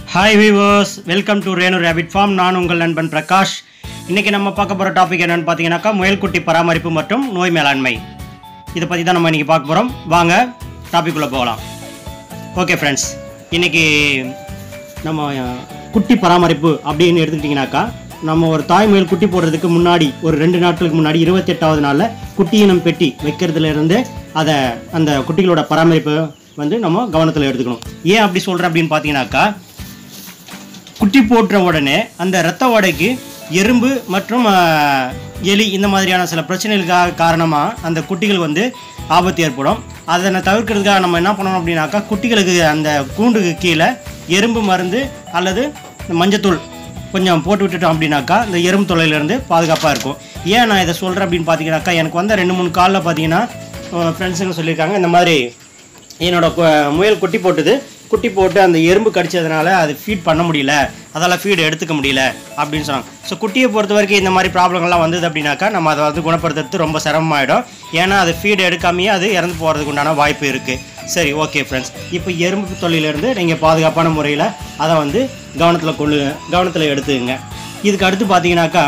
hi viewers welcome to Renu rabbit farm நான் உங்கள் நண்பன் பிரகாஷ் இன்றைக்கி நம்ம பார்க்க போகிற டாபிக் என்னென்னு பார்த்தீங்கன்னாக்கா முயல்குட்டி பராமரிப்பு மற்றும் நோய் மேலாண்மை இதை பற்றி தான் நம்ம இன்றைக்கி பார்க்க போகிறோம் வாங்க டாபிக் உள்ள போகலாம் ஓகே ஃப்ரெண்ட்ஸ் இன்றைக்கி நம்ம அஹ், குட்டி பராமரிப்பு அப்படின்னு எடுத்துக்கிட்டிங்கனாக்கா நம்ம ஒரு தாய் முயல் குட்டி போடுறதுக்கு முன்னாடி ஒரு ரெண்டு நாட்களுக்கு முன்னாடி இருபத்தெட்டாவது நாளில் குட்டியினம் பெட்டி வைக்கிறதுல இருந்து அதை அந்த குட்டிகளோட பராமரிப்பு வந்து நம்ம கவனத்தில் எடுத்துக்கணும் ஏன் அப்படி சொல்கிறேன் அப்படின்னு பார்த்தீங்கன்னாக்கா குட்டி போட்ட உடனே அந்த இரத்த ஓடைக்கு எறும்பு மற்றும் ஆஹ், எலி இந்த மாதிரியான சில பிரச்சனைகளுக்காக காரணமாக அந்த குட்டிகள் வந்து ஆபத்து ஏற்படும் அதனை தவிர்க்கிறதுக்காக நம்ம என்ன பண்ணணும் அப்படின்னாக்கா குட்டிகளுக்கு அந்த கூண்டுக்கு கீழே எறும்பு மருந்து அல்லது மஞ்சத்தூள் கொஞ்சம் போட்டு விட்டுட்டோம் அப்படின்னாக்கா இந்த எறும்பு தொல்லையிலேருந்து பாதுகாப்பாக இருக்கும் ஏன் நான் இதை சொல்கிறேன் அப்படின்னு பார்த்தீங்கன்னாக்கா எனக்கு வந்த ரெண்டு மூணு காலில் பார்த்தீங்கன்னா ஃப்ரெண்ட்ஸுங்க சொல்லியிருக்காங்க இந்த மாதிரி என்னோட கு- முயல் குட்டி போட்டுது குட்டி போட்டு அந்த எறும்பு கடிச்சதுனால அது ஃபீட் பண்ண முடியல அதால் ஃபீட் எடுத்துக்க முடியல அப்படின்னு சொன்னாங்க ஸோ குட்டியை பொறுத்த வரைக்கும் இந்த மாதிரி ப்ராப்ளங்கள்லாம் வந்தது அப்படின்னாக்கா நம்ம அதை வந்து குணப்படுத்துறது ரொம்ப சிரமமாயிடும் ஏன்னா அது ஃபீட் எடுக்காமையே அது இறந்து போகிறதுக்கு உண்டான வாய்ப்பு இருக்குது சரி ஓகே ஃப்ரெண்ட்ஸ் இப்போ எறும்பு தொல்லையிலேருந்து நீங்கள் பாதுகாப்பான முறையில் அதை வந்து கவனத்தில் கொண்டு கவனத்தில் எடுத்துக்கங்க இதுக்கு அடுத்து பார்த்தீங்கன்னாக்கா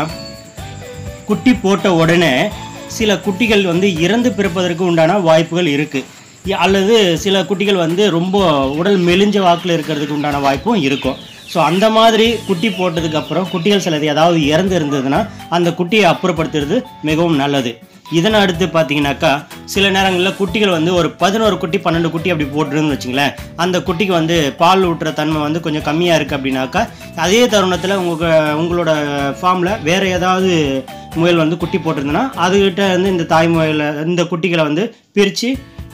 குட்டி போட்ட உடனே சில குட்டிகள் வந்து இறந்து பிறப்பதற்கு உண்டான வாய்ப்புகள் இருக்குது அல்லது சில குட்டிகள் வந்து ரொம்ப உடல் மெலிஞ்ச வாக்கில் இருக்கிறதுக்கு உண்டான வாய்ப்பும் இருக்கும் ஸோ அந்த மாதிரி குட்டி போட்டதுக்கு அப்புறம் குட்டிகள் சிலது ஏதாவது இறந்து இருந்ததுன்னா அந்த குட்டியை அப்புறப்படுத்துறது மிகவும் நல்லது இதனை அடுத்து பார்த்தீங்கன்னாக்கா சில நேரங்களில் குட்டிகள் வந்து ஒரு பதினோரு குட்டி பன்னெண்டு குட்டி அப்படி போட்டுருன்னு வச்சுங்களேன் அந்த குட்டிக்கு வந்து பால் ஊட்டுற தன்மை வந்து கொஞ்சம் கம்மியாக இருக்குது அப்படின்னாக்கா அதே தருணத்தில் உங்கள் உங்களோட ஃபார்மில் வேறு ஏதாவது முயல் வந்து குட்டி போட்டிருந்ததுன்னா அதுகிட்ட வந்து இந்த தாய் முயலை இந்த குட்டிகளை வந்து பிரித்து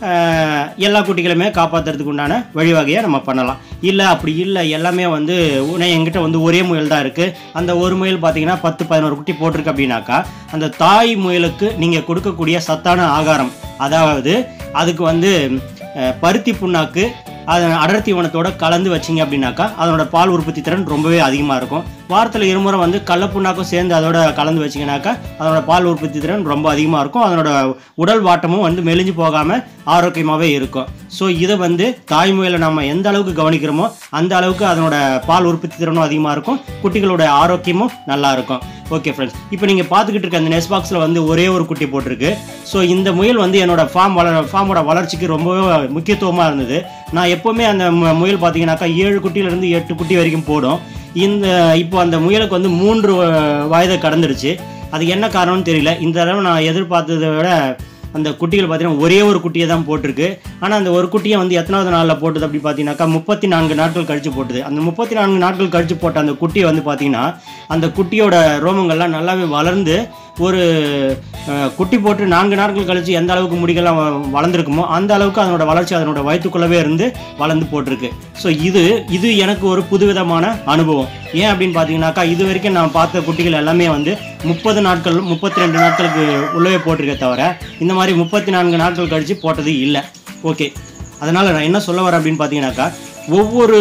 எல்லா குட்டிகளுமே காப்பாற்றுறதுக்கு உண்டான வழிவகையை நம்ம பண்ணலாம் இல்லை அப்படி இல்லை எல்லாமே வந்து உன எங்கிட்ட வந்து ஒரே முயல் தான் இருக்குது அந்த ஒரு முயல் பார்த்தீங்கன்னா பத்து பதினோரு குட்டி போட்டிருக்கு அப்படின்னாக்கா அந்த தாய் முயலுக்கு நீங்கள் கொடுக்கக்கூடிய சத்தான ஆகாரம் அதாவது அதுக்கு வந்து அஹ், பருத்தி புண்ணாக்கு அதை அடர்த்தி உணத்தோட கலந்து வச்சிங்க அப்படின்னாக்கா அதனோட பால் உற்பத்தி திறன் ரொம்பவே அதிகமாக இருக்கும் வாரத்தில் இருமுறை வந்து கடலப்புண்ணாக்கும் சேர்ந்து அதோட கலந்து வச்சிங்கனாக்கா அதனோட பால் உற்பத்தி திறன் ரொம்ப அதிகமாக இருக்கும் அதனோட உடல் வாட்டமும் வந்து மெலிஞ்சு போகாமல் ஆரோக்கியமாகவே இருக்கும் ஸோ இதை வந்து தாய்மொழியில் நம்ம எந்த அளவுக்கு கவனிக்கிறோமோ அந்த அளவுக்கு அதனோட பால் உற்பத்தி திறனும் அதிகமாக இருக்கும் குட்டிகளோட ஆரோக்கியமும் நல்லா இருக்கும் ஓகே ஃப்ரெண்ட்ஸ் இப்போ நீங்கள் பார்த்துக்கிட்டு இருக்க அந்த நெஸ் பாக்ஸில் வந்து ஒரே ஒரு குட்டி போட்டிருக்கு ஸோ இந்த முயல் வந்து என்னோட ஃபார்ம் வள ஃபார்மோட வளர்ச்சிக்கு ரொம்பவே முக்கியத்துவமாக இருந்தது நான் எப்போவுமே அந்த மு- முயல் பார்த்தீங்கன்னாக்கா ஏழு குட்டியிலேருந்து எட்டு குட்டி வரைக்கும் போடும் இந்த இப்போ அந்த முயலுக்கு வந்து மூன்று வ- வயதை கடந்துருச்சு அது என்ன காரணம்னு தெரியல இந்த தடவை நான் எதிர்பார்த்ததை விட அந்த குட்டிகள் பார்த்தீங்கன்னா ஒரே ஒரு குட்டியை தான் போட்டிருக்கு ஆனால் அந்த ஒரு குட்டியை வந்து எத்தனாவது நாளில் போட்டது அப்படி பார்த்தீங்கன்னாக்கா முப்பத்தி நான்கு நாட்கள் கழிச்சு போட்டுது அந்த முப்பத்தி நான்கு நாட்கள் கழிச்சு போட்ட அந்த குட்டியை வந்து பார்த்தீங்கன்னா அந்த குட்டியோட ரோமங்கள்லாம் நல்லாவே வளர்ந்து ஒரு அஹ், குட்டி போட்டு நான்கு நாட்கள் கழிச்சு எந்த அளவுக்கு முடிகள்லாம் வ- வளர்ந்துருக்குமோ அந்த அளவுக்கு அதனோட வளர்ச்சி அதனோட வயிற்றுக்குள்ளவே இருந்து வளர்ந்து போட்டிருக்கு ஸோ இது இது எனக்கு ஒரு புதுவிதமான அனுபவம் ஏன் அப்படின்னு பார்த்தீங்கன்னாக்கா இது வரைக்கும் நான் பார்த்த குட்டிகள் எல்லாமே வந்து முப்பது நாட்கள் முப்பத்தி ரெண்டு நாட்களுக்கு உள்ளவே போட்டிருக்கே தவிர இந்த மாதிரி முப்பத்தி நான்கு நாட்கள் கழித்து போட்டது இல்லை ஓகே அதனால் நான் என்ன சொல்ல வரேன் அப்படின்னு பார்த்தீங்கன்னாக்கா ஒவ்வொரு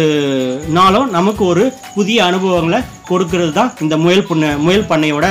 நாளும் நமக்கு ஒரு புதிய அனுபவங்களை கொடுக்கறது தான் இந்த முயல் புண்ண முயல் பண்ணையோட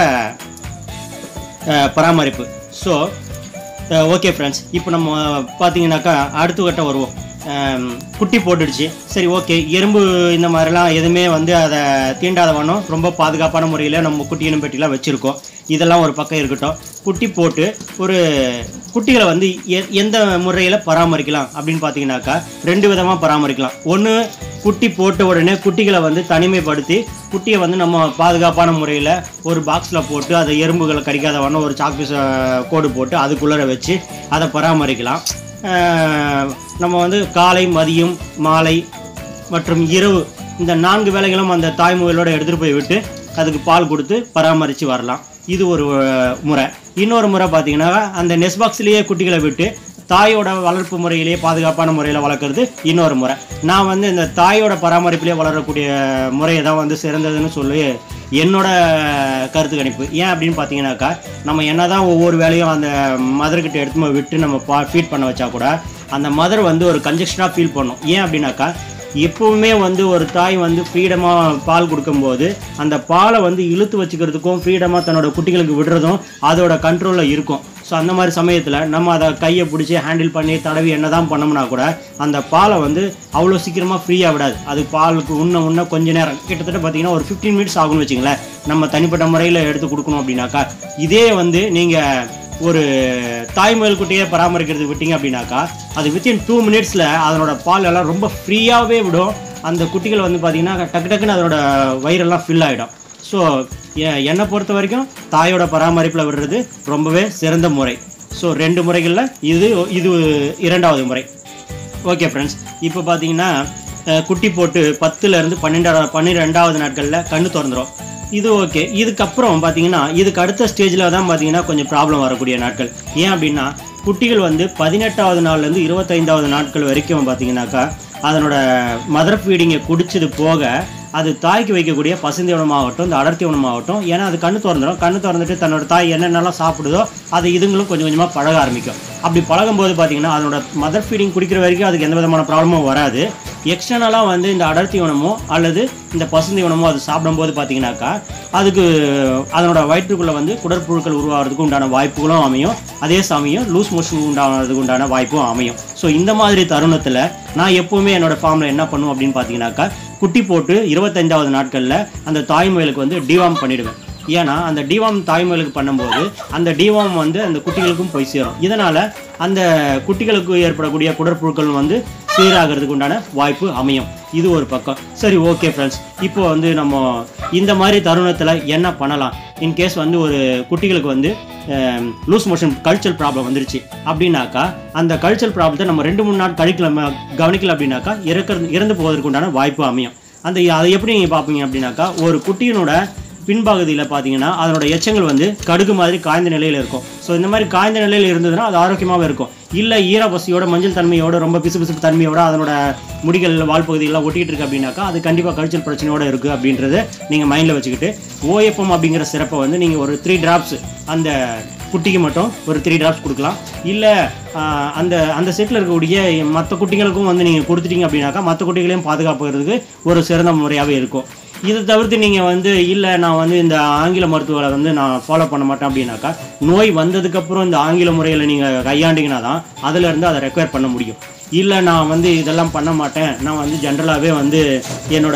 அஹ், பராமரிப்பு ஸோ ஓகே ஃப்ரெண்ட்ஸ் இப்போ நம்ம பார்த்தீங்கன்னாக்கா அடுத்த கட்டம் வருவோம் அம், குட்டி போட்டுடுச்சு சரி ஓகே எறும்பு இந்த மாதிரிலாம் எதுவுமே வந்து அதை தீண்டாத வண்ணம் ரொம்ப பாதுகாப்பான முறையில் நம்ம குட்டியினம் பெட்டிலாம் வச்சுருக்கோம் இதெல்லாம் ஒரு பக்கம் இருக்கட்டும் குட்டி போட்டு ஒரு குட்டிகளை வந்து எ- எந்த முறையில் பராமரிக்கலாம் அப்படின்னு பார்த்தீங்கன்னாக்கா ரெண்டு விதமாக பராமரிக்கலாம் ஒன்று குட்டி போட்ட உடனே குட்டிகளை வந்து தனிமைப்படுத்தி குட்டியை வந்து நம்ம பாதுகாப்பான முறையில் ஒரு பாக்ஸில் போட்டு அதை எறும்புகளை கடிக்காத வண்ணம் ஒரு சாக்பீஸ் கோடு போட்டு அதுக்குள்ளே வச்சு அதை பராமரிக்கலாம் அஹ், நம்ம வந்து காலை மதியம் மாலை மற்றும் இரவு இந்த நான்கு வேளைகளும் அந்த தாய்மொழியோட எடுத்துகிட்டு போய் விட்டு அதுக்கு பால் கொடுத்து பராமரித்து வரலாம் இது ஒரு அஹ், முறை இன்னொரு முறை பார்த்தீங்கன்னா அந்த நெஸ் பாக்ஸ்லேயே குட்டிகளை விட்டு தாயோட வளர்ப்பு முறையிலேயே பாதுகாப்பான முறையில் வளர்க்குறது இன்னொரு முறை நான் வந்து இந்த தாயோட பராமரிப்பிலே வளரக்கூடிய முறையை தான் வந்து சிறந்ததுன்னு சொல்லி என்னோட கருத்து கணிப்பு ஏன் அப்படின்னு பார்த்தீங்கன்னாக்கா நம்ம என்னதான் ஒவ்வொரு வேலையும் அந்த மதர்கிட்ட எடுத்து போய் விட்டு நம்ம பா ஃபீட் பண்ண வச்சா கூட அந்த மதர் வந்து ஒரு கன்ஜெக்ஷனாக ஃபீல் பண்ணும் ஏன் அப்படின்னாக்கா எப்பவுமே வந்து ஒரு தாய் வந்து ஃப்ரீடமாக பால் கொடுக்கும்போது அந்த பாலை வந்து இழுத்து வச்சுக்கிறதுக்கும் ஃப்ரீடமாக தன்னோட குட்டிகளுக்கு விடுறதும் அதோட கண்ட்ரோலில் இருக்கும் ஸோ அந்த மாதிரி சமயத்தில் நம்ம அதை கையை பிடிச்சி ஹேண்டில் பண்ணி தடவி என்ன தான் பண்ணோம்னா கூட அந்த பாலை வந்து அவ்வளோ சீக்கிரமாக ஃப்ரீயாக விடாது அது பாலுக்கு உண்ண உண்ண கொஞ்ச நேரம் கிட்டத்தட்ட பார்த்தீங்கன்னா ஒரு ஃபிஃப்டீன் மினிட்ஸ் ஆகும்னு வச்சுங்களேன் நம்ம தனிப்பட்ட முறையில் எடுத்து கொடுக்கணும் அப்படின்னாக்கா இதே வந்து நீங்கள் ஒரு தாய்மொழி குட்டியை பராமரிக்கிறதுக்கு விட்டீங்க அப்படின்னாக்கா அது வித்தின் டூ மினிட்ஸில் அதனோட பால் எல்லாம் ரொம்ப ஃப்ரீயாகவே விடும் அந்த குட்டிகள் வந்து பார்த்தீங்கன்னா டக்கு டக்குன்னு அதனோட வயிறெல்லாம் ஃபில் ஆகிடும் ஸோ என்னை பொறுத்த வரைக்கும் தாயோட பராமரிப்பில் விடுறது ரொம்பவே சிறந்த முறை ஸோ ரெண்டு முறைகளில் இது இது இரண்டாவது முறை ஓகே ஃப்ரெண்ட்ஸ் இப்போ பார்த்தீங்கன்னா அஹ், குட்டி போட்டு பத்துலேருந்து பன்னெண்டாவது பன்னிரெண்டாவது நாட்களில் கண்ணு திறந்துரும் இது ஓகே இதுக்கப்புறம் பார்த்தீங்கன்னா இதுக்கு அடுத்த ஸ்டேஜில் தான் பார்த்தீங்கன்னா கொஞ்சம் ப்ராப்ளம் வரக்கூடிய நாட்கள் ஏன் அப்படின்னா குட்டிகள் வந்து பதினெட்டாவது நாள்லேருந்து இருபத்தைந்தாவது நாட்கள் வரைக்கும் பார்த்தீங்கன்னாக்கா அதனோட மதர் ஃபீடிங்கை குடிச்சது போக அது தாய்க்கு வைக்கக்கூடிய பசுந்தி உணமாகட்டும் இந்த அடர்த்தி உணமாகட்டும் ஏன்னா அது கண்ணு திறந்துடும் கண்ணு திறந்துட்டு தன்னோட தாய் என்னென்னலாம் சாப்பிடுதோ அது இதுங்களும் கொஞ்சம் கொஞ்சமாக பழக ஆரம்பிக்கும் அப்படி பழகும்போது பார்த்தீங்கன்னா அதனோட மதர் ஃபீடிங் குடிக்கிற வரைக்கும் அதுக்கு எந்த விதமான ப்ராப்ளமும் வராது எக்ஸ்டர்னலாக வந்து இந்த அடர்த்தி உணமோ அல்லது இந்த பசுந்தி உணமோ அது சாப்பிடும்போது பார்த்தீங்கன்னாக்கா அதுக்கு அதனோட வயிற்றுக்குள்ளே வந்து குடற்புழுக்கள் உருவாகிறதுக்கு உண்டான வாய்ப்புகளும் அமையும் அதே சமயம் லூஸ் மோஷன் உண்டானதுக்கு உண்டான வாய்ப்பும் அமையும் ஸோ இந்த மாதிரி தருணத்தில் நான் எப்போவுமே என்னோட ஃபார்மில் என்ன பண்ணுவோம் அப்படின்னு பார்த்தீங்கன்னாக்கா குட்டி போட்டு இருபத்தைந்தாவது நாட்களில் அந்த தாய்மொழிக்கு வந்து டிவார்ம் பண்ணிடுவேன் ஏன்னா அந்த டிவார்ம் தாய்மொழிக்கு பண்ணும்போது அந்த டிவார்ம் வந்து அந்த குட்டிகளுக்கும் போய் சேரும் இதனால் அந்த குட்டிகளுக்கு ஏற்படக்கூடிய குடற்புழுக்கள் வந்து சீராகிறதுக்கு உண்டான வாய்ப்பு அமையும் இது ஒரு பக்கம் சரி ஓகே ஃப்ரெண்ட்ஸ் இப்போ வந்து நம்ம இந்த மாதிரி தருணத்தில் என்ன பண்ணலாம் இன்கேஸ் வந்து ஒரு குட்டிகளுக்கு வந்து லூஸ் மோஷன் கல்ச்சர் ப்ராப்ளம் வந்துருச்சு அப்படின்னாக்கா அந்த கல்ச்சர் ப்ராப்ளத்தை நம்ம ரெண்டு மூணு நாள் கழிக்கல கவனிக்கல அப்படின்னாக்கா இறக்கிறது இறந்து போவதற்கு உண்டான வாய்ப்பு அமையும் அந்த அதை எப்படி நீங்கள் பார்ப்பீங்க அப்படின்னாக்கா ஒரு குட்டியினோட பின்பகுதியில் பார்த்தீங்கன்னா அதனோட எச்சங்கள் வந்து கடுகு மாதிரி காய்ந்த நிலையில் இருக்கும் ஸோ இந்த மாதிரி காய்ந்த நிலையில் இருந்ததுன்னா அது ஆரோக்கியமாகவே இருக்கும் இல்லை ஈரப்பசியோட மஞ்சள் தன்மையோட ரொம்ப பிசுபிசுப்பு தன்மையோட அதனோட முடிகள் வால் பகுதியெல்லாம் ஒட்டிக்கிட்டு இருக்கு அப்படின்னாக்கா அது கண்டிப்பாக கல்ச்சர் பிரச்சனையோட இருக்குது அப்படின்றத நீங்கள் மைண்டில் வச்சுக்கிட்டு ஓஎஃப்எம் அப்படிங்கிற சிறப்பை வந்து நீங்கள் ஒரு த்ரீ டிராப்ஸ் அந்த குட்டிக்கு மட்டும் ஒரு த்ரீ டிராப்ஸ் கொடுக்கலாம் இல்லை அந்த அந்த செட்டில் இருக்கக்கூடிய மற்ற குட்டிகளுக்கும் வந்து நீங்கள் கொடுத்துட்டீங்க அப்படின்னாக்கா மற்ற குட்டிகளையும் பாதுகாப்புறதுக்கு ஒரு சிறந்த முறையாகவே இருக்கும் இதை தவிர்த்து நீங்கள் வந்து இல்லை நான் வந்து இந்த ஆங்கில மருத்துவரை வந்து நான் ஃபாலோ பண்ண மாட்டேன் அப்படின்னாக்கா நோய் வந்ததுக்கப்புறம் இந்த ஆங்கில முறையில் நீங்கள் கையாண்டிங்கன்னா தான் அதிலிருந்து அதை ரெக்வயர் பண்ண முடியும் இல்லை நான் வந்து இதெல்லாம் பண்ண மாட்டேன் நான் வந்து ஜென்ரலாகவே வந்து என்னோட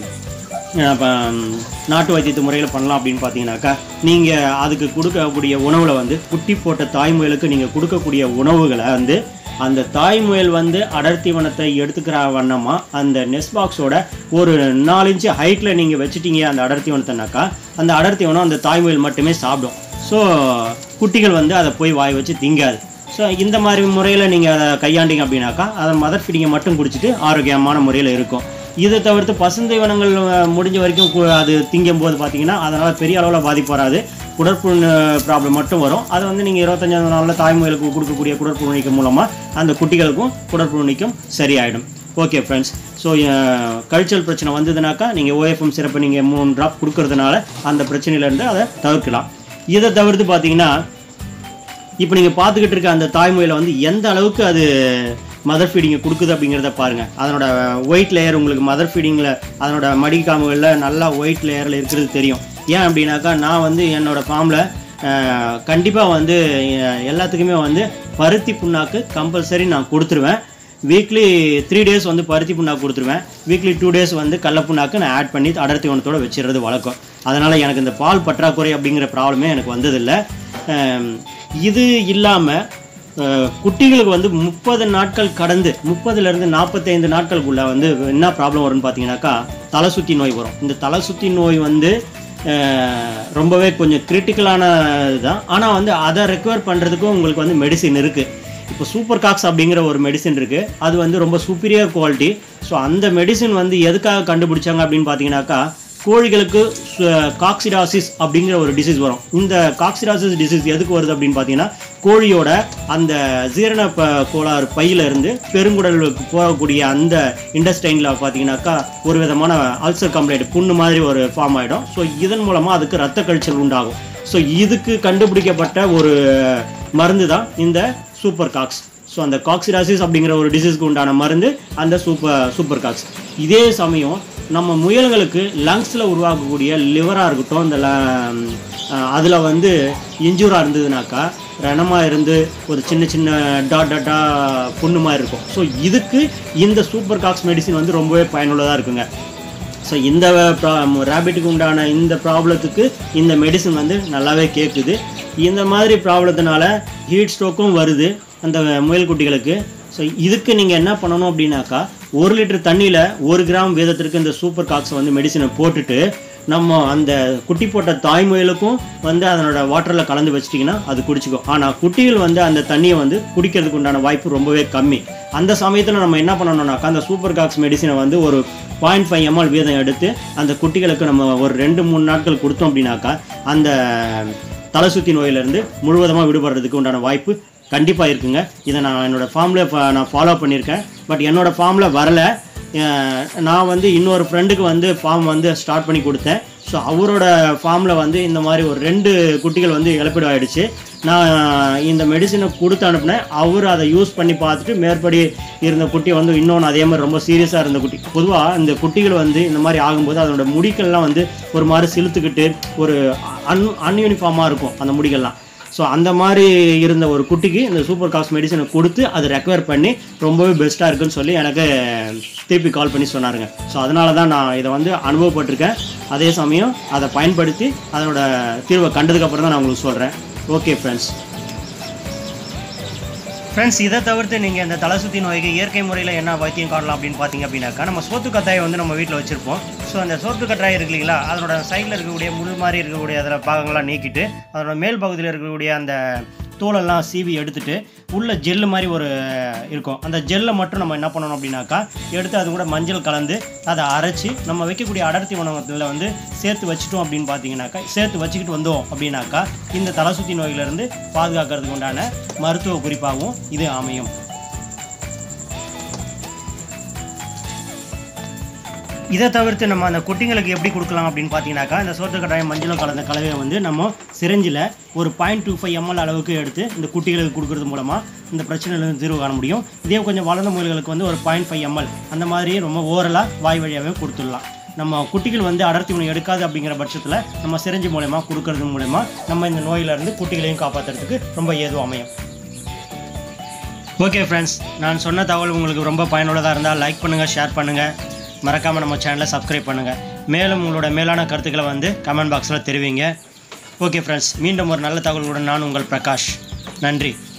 அஹ் ப- நாட்டு வைத்தியத்து முறையில் பண்ணலாம் அப்படின்னு பார்த்தீங்கன்னாக்கா நீங்கள் அதுக்கு கொடுக்கக்கூடிய உணவில் வந்து குட்டி போட்ட தாய்முயலுக்கு நீங்கள் கொடுக்கக்கூடிய உணவுகளை வந்து அந்த தாய்முயல் வந்து அடர்த்தி வனத்தை எடுத்துக்கிற வண்ணமாக அந்த நெஸ் பாக்ஸோட ஒரு நாலு இன்ச்சு ஹைட்டில் நீங்கள் வச்சுட்டீங்க அந்த அடர்த்தி வனத்தைனாக்கா அந்த அடர்த்தி வனம் அந்த தாய்முயல் மட்டுமே சாப்பிடும் ஸோ குட்டிகள் வந்து அதை போய் வாய் வச்சு திங்காது ஸோ இந்த மாதிரி முறையில் நீங்கள் அதை கையாண்டிங்க அப்படின்னாக்கா அதை மதர் ஃபீடிங்கை மட்டும் குடிச்சிட்டு ஆரோக்கியமான முறையில் இருக்கும் இதை தவிர்த்து பசுந்தீவனங்கள் அஹ், முடிஞ்ச வரைக்கும் கு- அது திங்கும் போது பார்த்தீங்கன்னா அதனால் பெரிய அளவில் பாதிப்பு வராது குடற்புண் ப்ராப்ளம் மட்டும் வரும் அதை வந்து நீங்கள் இருபத்தஞ்சாவது நாளில் தாய்மொழிகளுக்கு கொடுக்கக்கூடிய குடற்புழு நீக்கம் மூலமாக அந்த குட்டிகளுக்கும் குடற்புழு நீக்கம் சரியாயிடும் ஓகே ஃப்ரெண்ட்ஸ் ஸோ கல்ச்சர் பிரச்சனை வந்ததுனாக்கா நீங்கள் ஓஎஃப்எம் சிறப்பை நீங்கள் மூணு ட்ராப் கொடுக்கறதுனால அந்த பிரச்சனையிலேருந்து அதை தவிர்க்கலாம் இதை தவிர்த்து பார்த்தீங்கன்னா இப்போ நீங்கள் பார்த்துக்கிட்டு இருக்க அந்த தாய்மொழியில் வந்து எந்த அளவுக்கு அது மதர் ஃபீடிங்கை கொடுக்குது அப்படிங்கிறத பாருங்கள் அதனோட ஒயிட் லேயர் உங்களுக்கு மதர் ஃபீடிங்கில் அதனோட மடிக்காம்புகளில் நல்லா ஒயிட் லேயரில் இருக்கிறது தெரியும் ஏன் அப்படின்னாக்கா நான் வந்து என்னோட ஃபார்மில் கண்டிப்பாக வந்து அஹ், எல்லாத்துக்குமே வந்து பருத்தி புண்ணாக்கு கம்பல்சரி நான் கொடுத்துருவேன் வீக்லி த்ரீ டேஸ் வந்து பருத்தி புண்ணாக்கு கொடுத்துருவேன் வீக்லி டூ டேஸ் வந்து கடல புண்ணாக்கு நான் ஆட் பண்ணி அடர்த்தி உணத்தோட வச்சிடுறது வழக்கம் அதனால் எனக்கு இந்த பால் பற்றாக்குறை அப்படிங்கிற ப்ராப்ளமே எனக்கு வந்ததில்லை அம், இது இல்லாமல் குட்டிகளுக்கு வந்து முப்பது நாட்கள் கடந்து முப்பதுலேருந்து நாற்பத்தைந்து நாட்களுக்குள்ள வந்து என்ன ப்ராப்ளம் வரும்னு பார்த்தீங்கன்னாக்கா தலை சுற்றி நோய் வரும் இந்த தலை சுற்றி நோய் வந்து அஹ், ரொம்பவே கொஞ்சம் கிரிட்டிக்கலான இதுதான் ஆனால் வந்து அதை ரெக்கவர் பண்ணுறதுக்கும் உங்களுக்கு வந்து மெடிசின் இருக்குது இப்போ சூப்பர் காக்ஸ் அப்படிங்கிற ஒரு மெடிசின் இருக்குது அது வந்து ரொம்ப சுப்பீரியர் குவாலிட்டி ஸோ அந்த மெடிசின் வந்து எதுக்காக கண்டுபிடிச்சாங்க அப்படின்னு பார்த்தீங்கன்னாக்கா கோழிகளுக்கு காக்சிடாசிஸ் அப்படிங்கிற ஒரு டிசீஸ் வரும் இந்த காக்சிடாசிஸ் டிசீஸ் எதுக்கு வருது அப்படின்னு பார்த்தீங்கன்னா கோழியோட அந்த ஜீரண ப கோளாறு பையில இருந்து பெருங்குடலுக்கு போகக்கூடிய அந்த இண்டஸ்டைனில் பார்த்தீங்கன்னாக்கா ஒரு விதமான அல்சர் கம்ப்ளைண்ட் புண்ணு மாதிரி ஒரு ஃபார்ம் ஆகிடும் ஸோ இதன் மூலமாக அதுக்கு ரத்த கழிச்சல் உண்டாகும் ஸோ இதுக்கு கண்டுபிடிக்கப்பட்ட ஒரு மருந்து தான் இந்த சூப்பர் காக்ஸ் ஸோ அந்த காக்சிடாசிஸ் அப்படிங்கிற ஒரு டிசீஸ்க்கு உண்டான மருந்து அந்த சூப்பர் சூப்பர் காக்ஸ் இதே சமயம் நம்ம முயல்களுக்கு லங்ஸில் உருவாக்கக்கூடிய லிவராக இருக்கட்டும் இந்த அதில் வந்து இன்ஜூராக இருந்ததுனாக்கா ரணமாக இருந்து ஒரு சின்ன சின்ன டாட் டாட்டா புண்ணு மாதிரி இருக்கும் ஸோ இதுக்கு இந்த சூப்பர் காக்ஸ் மெடிசின் வந்து ரொம்பவே பயனுள்ளதாக இருக்குங்க ஸோ இந்த ரேபிட்டுக்கு உண்டான இந்த ப்ராப்ளத்துக்கு இந்த மெடிசன் வந்து நல்லாவே கேட்குது இந்த மாதிரி ப்ராப்ளத்தினால ஹீட் ஸ்ட்ரோக்கும் வருது அந்த முயல் குட்டிகளுக்கு ஸோ இதுக்கு நீங்கள் என்ன பண்ணணும் அப்படின்னாக்கா ஒரு லிட்டர் தண்ணியில் ஒரு கிராம் வீதத்திற்கு இந்த சூப்பர் காக்ஸ் வந்து மெடிசனை போட்டுட்டு நம்ம அந்த குட்டி போட்ட தாய் முயலுக்கும் வந்து அதனோட வாட்டரில் கலந்து வச்சிட்டிங்கன்னா அது குடிச்சிக்கும் ஆனால் குட்டிகள் வந்து அந்த தண்ணியை வந்து குடிக்கிறதுக்கு உண்டான வாய்ப்பு ரொம்பவே கம்மி அந்த சமயத்தில் நம்ம என்ன பண்ணணும்னாக்கா அந்த சூப்பர் காக்ஸ் மெடிசனை வந்து ஒரு பாயிண்ட் ஃபைவ் எம்எல் வீதம் எடுத்து அந்த குட்டிகளுக்கு நம்ம ஒரு ரெண்டு மூணு நாட்கள் கொடுத்தோம் அப்படின்னாக்கா அந்த தலை சுத்தி நோயிலிருந்து முழுவதுமாக விடுபடுறதுக்கு உண்டான வாய்ப்பு கண்டிப்பாக இருக்குங்க இதை நான் என்னோடய ஃபார்மில் நான் ஃபாலோ பண்ணியிருக்கேன் பட் என்னோடய ஃபார்மில் வரல அஹ் நான் வந்து இன்னொரு ஃப்ரெண்டுக்கு வந்து ஃபார்ம் வந்து ஸ்டார்ட் பண்ணி கொடுத்தேன் ஸோ அவரோட ஃபார்மில் வந்து இந்த மாதிரி ஒரு ரெண்டு குட்டிகள் வந்து இழப்பீடு ஆயிடுச்சு நான் இந்த மெடிசனை கொடுத்து அனுப்புனேன் அவர் அதை யூஸ் பண்ணி பார்த்துட்டு மேற்படி இருந்த குட்டி வந்து இன்னொன்று அதே மாதிரி ரொம்ப சீரியஸாக இருந்த குட்டி பொதுவாக இந்த குட்டிகள் வந்து இந்த மாதிரி ஆகும்போது அதனோட முடிகள்லாம் வந்து ஒரு மாதிரி சிலுத்துக்கிட்டு ஒரு அன் அன்யூனிஃபார்மாக இருக்கும் அந்த முடிகள்லாம் ஸோ அந்த மாதிரி இருந்த ஒரு குட்டிக்கு இந்த சூப்பர் காஸ் மெடிசனை கொடுத்து அதை ரெக்கவர் பண்ணி ரொம்பவே பெஸ்ட்டாக இருக்குன்னு சொல்லி எனக்கு திருப்பி கால் பண்ணி சொன்னாருங்க ஸோ அதனால தான் நான் இதை வந்து அனுபவப்பட்டிருக்கேன் அதே சமயம் அதை பயன்படுத்தி அதனோட தீர்வை கண்டதுக்கப்புறம் தான் நான் உங்களுக்கு சொல்கிறேன் ஓகே ஃப்ரெண்ட்ஸ் ஃப்ரெண்ட்ஸ் இதை தவிர்த்து நீங்கள் இந்த தலை சுத்தி நோய்க்கு இயற்கை முறையில் என்ன வைத்தியம் காணலாம் அப்படின்னு பார்த்தீங்க அப்படின்னாக்கா நம்ம சோத்து கத்தாயை வந்து நம்ம வீட்டில் வச்சுருப்போம் ஸோ அந்த சோத்து கத்தாய் இருக்கு இல்லைங்களா அதனோட சைடில் இருக்கக்கூடிய முள் மாதிரி இருக்கக்கூடிய அதில் பாகங்கள்லாம் நீக்கிட்டு அதனோட மேல் பகுதியில் இருக்கக்கூடிய அந்த தோலெல்லாம் சீவி எடுத்துட்டு உள்ள ஜெல்லு மாதிரி ஒரு இருக்கும் அந்த ஜெல்லை மட்டும் நம்ம என்ன பண்ணணும் அப்படின்னாக்கா எடுத்து அது கூட மஞ்சள் கலந்து அதை அரைச்சி நம்ம வைக்கக்கூடிய அடர்த்தி உணவகத்தில் வந்து சேர்த்து வச்சுட்டோம் அப்படின்னு பார்த்தீங்கன்னாக்கா சேர்த்து வச்சுக்கிட்டு வந்தோம் அப்படின்னாக்கா இந்த தலை சுத்தி நோயிலிருந்து பாதுகாக்கிறதுக்கு உண்டான மருத்துவ குறிப்பாகவும் இது அமையும் இதை தவிர்த்து நம்ம அந்த குட்டிங்களுக்கு எப்படி கொடுக்கலாம் அப்படின்னு பார்த்தீங்கன்னாக்கா இந்த சோத்து கட்டாயம் மஞ்சளும் கலந்த கலவையை வந்து நம்ம சிரிஞ்சில் ஒரு பாயிண்ட் டூ ஃபைவ் எம்எல் அளவுக்கு எடுத்து இந்த குட்டிகளுக்கு கொடுக்கறது மூலமாக இந்த பிரச்சனையிலிருந்து தீர்வு காண முடியும் இதே கொஞ்சம் வளர்ந்த முயல்களுக்கு வந்து ஒரு பாயிண்ட் ஃபைவ் எம்எல் அந்த மாதிரி ரொம்ப ஓரலாக வாய் வழியாகவே கொடுத்துடலாம் நம்ம குட்டிகள் வந்து அடர்த்தி உணவு எடுக்காது அப்படிங்கிற பட்சத்தில் நம்ம சிரஞ்சி மூலயமா கொடுக்கறது மூலயமா நம்ம இந்த நோயிலிருந்து குட்டிகளையும் காப்பாற்றுறதுக்கு ரொம்ப ஏதுவும் அமையும் ஓகே ஃப்ரெண்ட்ஸ் நான் சொன்ன தகவல் உங்களுக்கு ரொம்ப பயனுள்ளதாக இருந்தால் லைக் பண்ணுங்கள் ஷேர் பண்ணுங்கள் மறக்காமல் நம்ம சேனலை சப்ஸ்கிரைப் பண்ணுங்கள் மேலும் உங்களோட மேலான கருத்துக்களை வந்து கமெண்ட் பாக்ஸில் தெரிவிங்க ஓகே ஃப்ரெண்ட்ஸ் மீண்டும் ஒரு நல்ல தகவலுடன் நான் உங்கள் பிரகாஷ் நன்றி